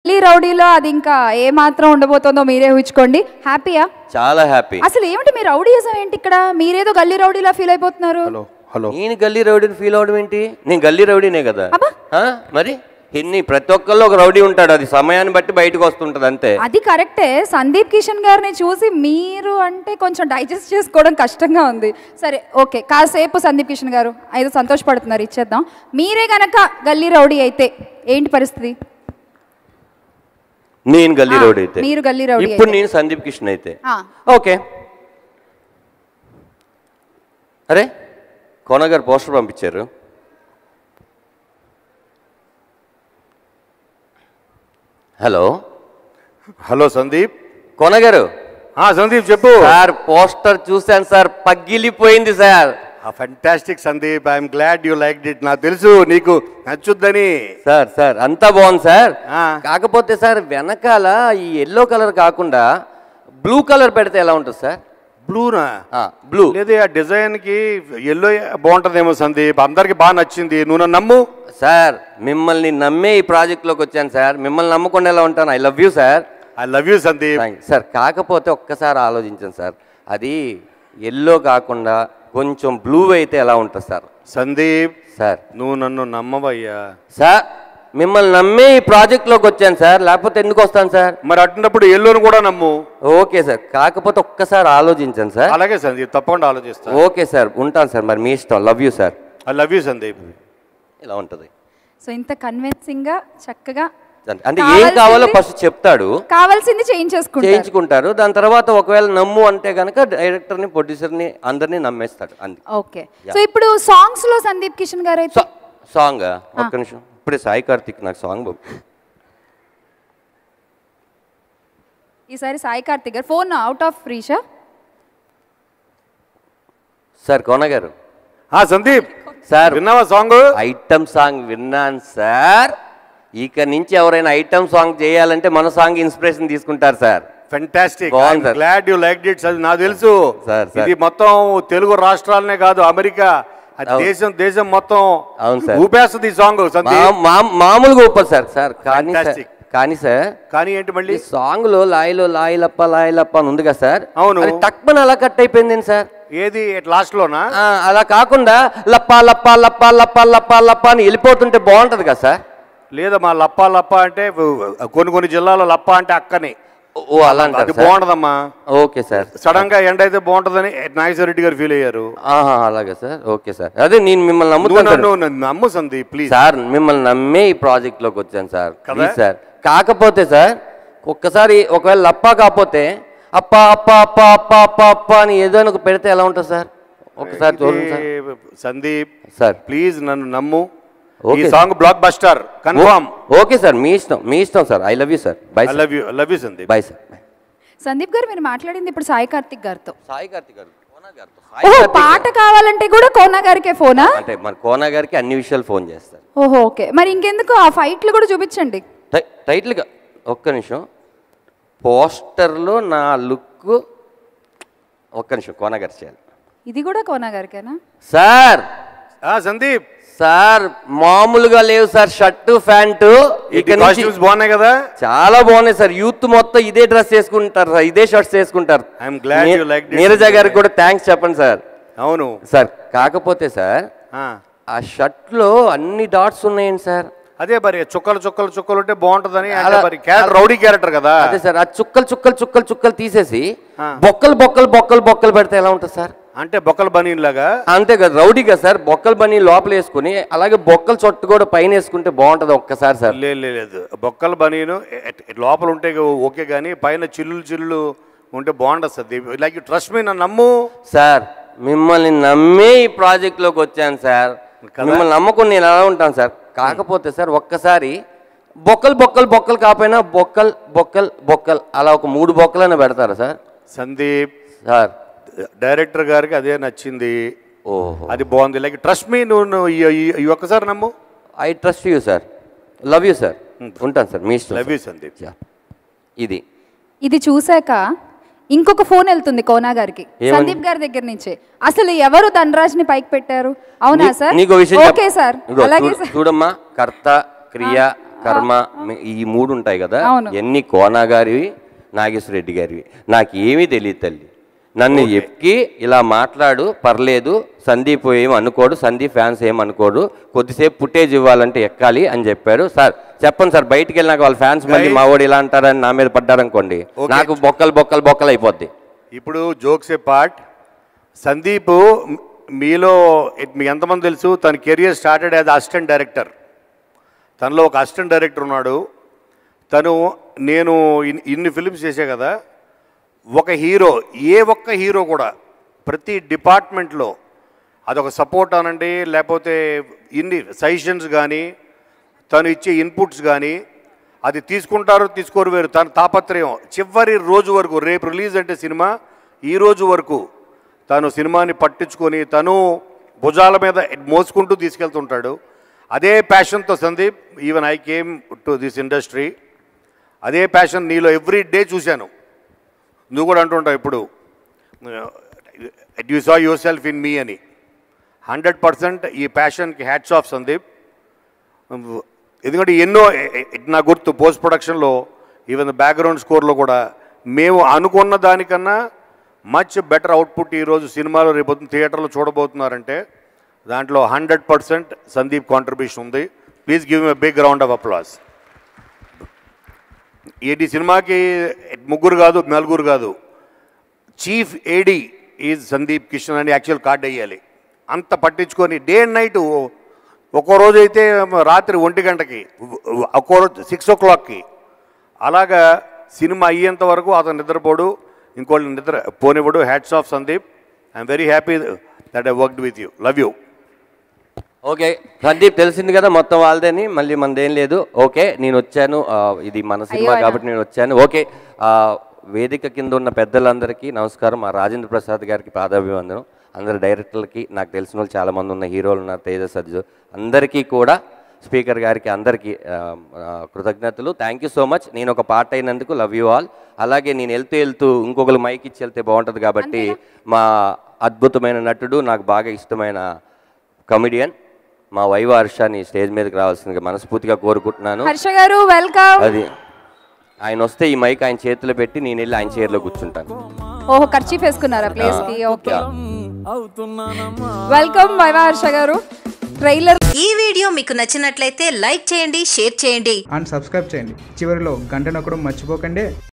గల్లీ రౌడీలో అది ఇంకా ఏ మాత్రం ఉండబోతుందో మీరే ఊహించుకోండి హ్యాపీయా చాలా హ్యాపీ అసలు ఏమిటి మీ రౌడీయిజం ఏంటి ఇక్కడ మీరేదో గల్లీ రౌడీలా ఫీల్ అయిపోతున్నారు హలో హలో నేను గల్లీ రౌడీని ఫీల్ అవడం ఏంటి నేను గల్లీ రౌడీనే కదా అబ్బా. ఆ? మరి ఎన్ని ప్రతి ఒక్కళ్ళు ఒక రౌడీ ఉంటాడు అది సమయాన్ని బట్టి బయటకు వస్తుంటది అంతే అది కరెక్టే సందీప్ కిషన్ గారిని చూసి మీరు అంటే కొంచెం డైజెస్ట్ చేసుకోవడం కష్టంగా ఉంది సరే ఓకే కాసేపు సందీప్ కిషన్ గారు ఐదు సంతోషపడుతున్నారు ఇచ్చేద్దాం మీరే గనక గల్లీ రౌడీ అయితే ఏంటి పరిస్థితి నేను గల్లీ ఆ, రౌడీ అయితే మీరు గల్లీ రౌడీ ఇప్పుడు అయితే. నేను సందీప్ కృష్ణ అయితే ఆ, ఓకే అరే కోన గారు పోస్టర్ పంపించారు హలో హలో సందీప్ కోన గారు ఆ సందీప్ చెప్పు సార్ పోస్టర్ చూశాను సార్ పగిలిపోయింది sir fantastic Sandeep I'm glad you like it నాకు తెలుసు నీకు నచ్చుద్దని సార్ సార్ అంతా బాగుంది సార్ ఆ. కాకపోతే సార్ వెనకాల ఈ ఎల్లో కలర్ కాకుండా బ్లూ కలర్ పెడితే ఎలా ఉంటుంది సార్ బ్లూనా బ్లూ లేదే ఆ డిజైన్ కి ఎల్లో బాగుంటుందేమో సందీప్ అందరికి బాగా నచ్చింది నువ్వు నన్ను నమ్ము సార్ మిమ్మల్ని నమ్మే ఈ ప్రాజెక్ట్లోకి వచ్చాను సార్ మిమ్మల్ని నమ్మకుండా ఎలా ఉంటాను I love you sir I love you Sandeep thank sir కాకపోతే ఒక్కసారి ఆలోచించండి సార్ అది ఎల్లో కాకుండా కొంచెం బ్లూ అయితే ఎలా ఉంటుంది సార్ సందీప్ సార్ నువ్వు నన్ను నమ్మవయ్యా సార్ మిమ్మల్ని నమ్మే ఈ ప్రాజెక్ట్లోకి వచ్చాను సార్ లేకపోతే ఎందుకు వస్తాను సార్ మరి అటున్నప్పుడు ఎల్లోని కూడా నమ్ము ఓకే సార్ కాకపోతే ఒక్కసారి ఆలోచించండి సార్ అలాగే సందీప్ తప్పకుండా ఆలోచిస్తా ఓకే సార్ ఉంటాను సార్ మరి మీ ఇష్టం love you sir I love you Sandeep ఇలా ఉంటుంది సో ఇంత కన్విన్సింగ్ గా చక్కగా అంటే ఏం కావాలో కావాల్సింది- ఫస్ట్ చెప్తాడు కావాల్సింది చేయించేసుకుంటారు చేయించుకుంటారు దాని తర్వాత ఒకవేళ నమ్ము అంటే కనుక డైరెక్టర్ని ప్రొడ్యూసర్ని అందరినీ నమ్మేస్తాడు అంది ఓకే సో ఇప్పుడు సాంగ్స్ లో సందీప్ కిషన్ గారు అయితే సాంగ్ ఒక్క నిమిషం ఇప్పుడే సాయి కార్తిక్ నాకు సాంగ్ పంపి ఈసారి సాయి కార్తిక్ గారు ఫోన్ అవుట్ ఆఫ్ రీషా సార్ కోన గారు ఆ సందీప్ సార్ విన్నావా సాంగ్ ఐటమ్ సాంగ్ విన్నాను సార్ ఇక నుంచి ఎవరైనా ఐటమ్ సాంగ్ చేయాలంటే మన సాంగ్ ఇన్స్పిరేషన్ తీసుకుంటారు సార్ ఫెంటాస్టిక్ బాగుంది sir. Glad you like it నాకు తెలుసు సార్, సార్. ఇది మొత్తం తెలుగు రాష్ట్రాలనే కాదు అమెరికా అది అవును. దేశం దేశం మొత్తం అవును సార్. ఊపేస్తుంది ఈ సాంగ్ సందీప్ మా- మా- మామూలుగా ఒప్పదు సార్ సార్ కానీ సార్ Fantastic. కానీ సార్ కానీ ఏంటి ఈ మళ్ళీ సాంగ్ లో లాయిలో లాయిలప్ప లాయిలప్ప అని ఉంది కదా సార్ అవును. అది టక్మన్ అలా కట్ అయిపోయింది సార్ ఏది లాస్ట్ లోనా ఆ, అలా కాకుండా లప్ప లప్ప లప్ప లప్ప లప్ప లప్ప అని వెళ్ళిపోతుంటే బాగుంటది కదా సార్ లేదా మా లప్ప లప్ప అంటే కొన్ని కొన్ని జిల్లాలో లప్ప అంటే అక్కని ఓ- ఓ అలా అది అంటారు సార్ బాగుంటదమ్మా ఓకే సార్ సడన్ గా ఎండ్ అయితే బాగుంటదని నాగేశ్వర రెడ్డి గారు ఫీల్ అయ్యారు ఆహా అలాగే సార్ ఓకే సార్ అదే నేను మిమ్మల్ని నువ్వు నమ్ముతాను సార్. నన్ను నన్ను నమ్ము సందీప్ ప్లీజ్ సార్ మిమ్మల్ని నమ్మే ఈ ప్రాజెక్ట్ లోకి వచ్చాను సార్ కదా? ప్లీజ్ సార్ కాకపోతే సార్ ఒక్కసారి ఒకవేళ లప్ప కాకపోతే అప్ప అప్ప అప్ప అప్ప అప్ప అప్ప అని ఏదైనా ఒక పెడితే ఎలా ఉంటుంది సార్ ఒకసారి చూడండి సార్ సందీప్ సార్ ప్లీజ్ నన్ను నమ్ము ఈ okay song blockbuster confirm okay sir మీ ఇష్టం మీ ఇష్టం sir I love you sir bye I love you love you Sandeep bye sir Sandeep గారు మీరు మాట్లాడింది ఇప్పుడు సాయి కార్తిక్ గారితో సాయి కార్తిక్ గారు కోనా గారితో సాయి ఓహో కార్తిక్ పాట కావాలంటే కూడా కోనా గారికే ఫోనా అంటే మన కోనా గారికి అన్ని విషయాలు ఫోన్ చేస్తారు ఓహో ఓకే మరి ఇంకెందుకు ఆ ఫైట్లు కూడా చూపించండి టై- టైటిల్గా ఒక్క నిమిషం పోస్టర్లో నా లుక్ ఒక్క నిమిషం కోనా గారు చేయాలి ఇది కూడా కోనా గారికేనా సార్ ఆ సందీప్ సార్ మామూలుగా లేవు సార్ షర్టు ప్యాంటు ఇక నుంచి కాస్ట్యూమ్స్ బాగున్నాయి కదా చాలా బాగున్నాయి సార్ యూత్ మొత్తం ఇదే డ్రెస్ వేసుకుంటారు సార్ ఇదే షర్ట్స్ వేసుకుంటారు I'm glad నీ- you liked it. నీరజ గారికి కూడా థ్యాంక్స్ చెప్పండి సార్ అవును సార్ కాకపోతే సార్ ఆ. ఆ షర్ట్లో అన్ని డాట్స్ ఉన్నాయండి సార్ అదే మరి చుక్కలు చుక్కలు చుక్కలు ఉంటే బాగుంటదని అంటే అలా- మరి క్యారెక్టర్ రౌడీ క్యారెక్టర్ కదా అదే సార్ ఆ చుక్కలు చుక్కలు చుక్కలు చుక్కలు తీసేసి ఆ. బొక్కలు బొక్కలు బొక్కలు బొక్కలు పెడితే ఎలా ఉంటుంది సార్ అంటే బొక్కల బనీన్ లాగా అంతే కదా రౌడీగా సార్ బొక్కలు బని లోపల వేసుకుని అలాగే బొక్కలు చొట్టు కూడా పైన వేసుకుంటే బాగుంటుంది ఒక్కసారి సార్ లే లే- లేదు బొక్కల బనీను ఎ- ఎ- లోపల ఉంటే ఓకే కానీ పైన చిల్లులు చిల్లులు ఉంటే బాగుండదు సార్ లైక్ ట్రస్ట్ మీ నన్ను నమ్ము సార్ మిమ్మల్ని నమ్మే ఈ ప్రాజెక్ట్లోకి వచ్చాను సార్ కదా? మిమ్మల్ని నమ్మకం నేను ఎలా ఉంటాను సార్ కాకపోతే సార్ ఒక్కసారి బొక్కలు బొక్కలు బొక్కలు కాకపోయినా బొక్కలు బొక్కలు బొక్కలు అలా ఒక మూడు బొక్కలైనా పెడతారా సార్ సందీప్ సార్ డైరెక్టర్ గారికి అదే నచ్చింది ఓహో అది బాగుంది లైక్ ట్రస్ట్ మీ నువ్వు నువ్వు ఈ- ఈ- ఈ ఒక్కసారి నమ్ము I trust you sir love you sir ఉంటాను సార్ మీ ఇష్టం love you sir. Sandeep yeah. ఇది ఇది చూశాక ఇంకొక ఫోన్ వెళ్తుంది కోనా గారికి ఏమని? సందీప్ గారి దగ్గర నుంచి అసలు ఎవరు ధనరాజ్ ని పైకి పెట్టారు అవునా నీ- సార్ నీకో విషయం చెప్- ఓకే సార్ ఇదిగో అలాగే చూడు- సార్ చూడమ్మా కర్త క్రియ కర్మ మీ- ఈ మూడు ఉంటాయి కదా అవును. ఎన్ని కోనా గారివి నాగేశ్వర రెడ్డి గారివి నాకు ఏమీ తెలియదు తల్లి నన్ను ఎక్కి ఇలా మాట్లాడు పర్లేదు సందీప్ ఏం అనుకోడు సందీప్ ఫ్యాన్స్ ఏం అనుకోడు కొద్దిసేపు ఫుటేజ్ ఇవ్వాలంటే ఎక్కాలి అని చెప్పారు సార్ చెప్పండి సార్ బయటికి వెళ్ళినాక వాళ్ళ ఫ్యాన్స్ మళ్ళీ మా వాడు ఇలా అంటారని నా మీద పడ్డారనుకోండి Okay. నాకు బొక్కలు బొక్కలు బొక్కలు అయిపోద్ది ఇప్పుడు జోక్స్ ఏ పార్ట్ సందీప్ మ్- మీలో ఇట్- మీకు ఎంతమంది తెలుసు తన career started as assistant director తనలో ఒక అసిస్టెంట్ డైరెక్టర్ ఉన్నాడు తను నేను ఇన్- ఇన్ని ఫిలిమ్స్ చేసే కదా ఒక హీరో ఏ ఒక్క హీరో కూడా ప్రతి డిపార్ట్మెంట్లో అదొక సపోర్ట్ అనండి లేకపోతే ఇన్ని సజెషన్స్ కానీ తను ఇచ్చే ఇన్పుట్స్ కానీ అది తీసుకుంటారో తీసుకోరు వేరు తన తాపత్రయం చివరి రోజు వరకు రేపు రిలీజ్ అంటే సినిమా ఈ రోజు వరకు తను సినిమాని పట్టించుకొని తను భుజాల మీద మోసుకుంటూ తీసుకెళ్తుంటాడు అదే ప్యాషన్తో Sandeep even I came to this industry అదే ప్యాషన్ నీలో ఎవ్రీ డే చూశాను నువ్వు కూడా అంటుంటావు ఇప్పుడు you saw yourself in me అని హండ్రెడ్ పర్సెంట్ ఈ ప్యాషన్కి హ్యాట్స్ ఆఫ్ సందీప్ ఎందుకంటే ఎన్నో నా గుర్తు పోస్ట్ ప్రొడక్షన్లో ఈవెన్ బ్యాక్గ్రౌండ్ స్కోర్లో కూడా మేము అనుకున్న దానికన్నా మచ్ బెటర్ అవుట్పుట్ ఈరోజు సినిమాలో రేపు థియేటర్లో చూడబోతున్నారంటే దాంట్లో హండ్రెడ్ పర్సెంట్ సందీప్ కాంట్రిబ్యూషన్ ఉంది please give a big round of applause ఈ సినిమాకి ముగ్గురు కాదు నలుగురు కాదు chief AD is Sandeep Kishan అని యాక్చువల్ కార్డ్ వేయాలి అంత పట్టించుకొని డే అండ్ నైట్ ఒక్కో రోజు అయితే రాత్రి ఒంటి గంటకి ఒక్కో రోజు సిక్స్ ఓ క్లాక్కి అలాగా సినిమా అయ్యేంత వరకు అతను నిద్రపోడు ఇంకోళ్ళు నిద్ర పోనివ్వడు hats off Sandeep I'm very happy that I worked with you love you okay Sandeep తెలిసింది కదా మొత్తం వాళ్ళదని మళ్ళీ మనదేం లేదు ఓకే నేను వచ్చాను ఆ, ఇది మన సినిమా అయ్యో, కాబట్టి నేను వచ్చాను ఓకే ఆ, వేదిక కింద ఉన్న పెద్దలందరికీ నమస్కారం మా రాజేంద్ర ప్రసాద్ గారికి పాదాభివందనం అందరు డైరెక్టర్లకి నాకు తెలిసిన వాళ్ళు చాలా మంది ఉన్న హీరోలు ఉన్నారు తేజ సజ్జు అందరికీ కూడా స్పీకర్ గారికి అందరికీ ఆ, ఆ, కృతజ్ఞతలు థ్యాంక్ యూ సో మచ్ నేను ఒక పార్ట్ అయినందుకు లవ్ యూ ఆల్ అలాగే నేను వెళ్తూ వెళ్తూ ఇంకొకరు మైక్ ఇచ్చి వెళ్తే బాగుంటుంది కాబట్టి మా అద్భుతమైన నటుడు నాకు బాగా ఇష్టమైన కమెడియన్ మా వైవ హర్షాన్ని స్టేజ్ మీదకి రావాల్సిందిగా మనస్ఫూర్తిగా కోరుకుంటున్నాను హర్ష గారు వెల్కమ్ అది ఆయన వస్తే ఈ మైక్ ఆయన చేతిలో పెట్టి నేను వెళ్ళి ఆయన చైర్లో కూర్చుంటాను ఓహో ఖర్చు వేసుకున్నారా ప్లేస్ కి okay Yeah. Welcome Viva Harsha గారు ట్రైలర్ ఈ వీడియో మీకు నచ్చినట్లయితే లైక్ చేయండి షేర్ చేయండి అండ్ సబ్స్క్రైబ్ చేయండి చివరిలో గంట నొక్కడం మర్చిపోకండి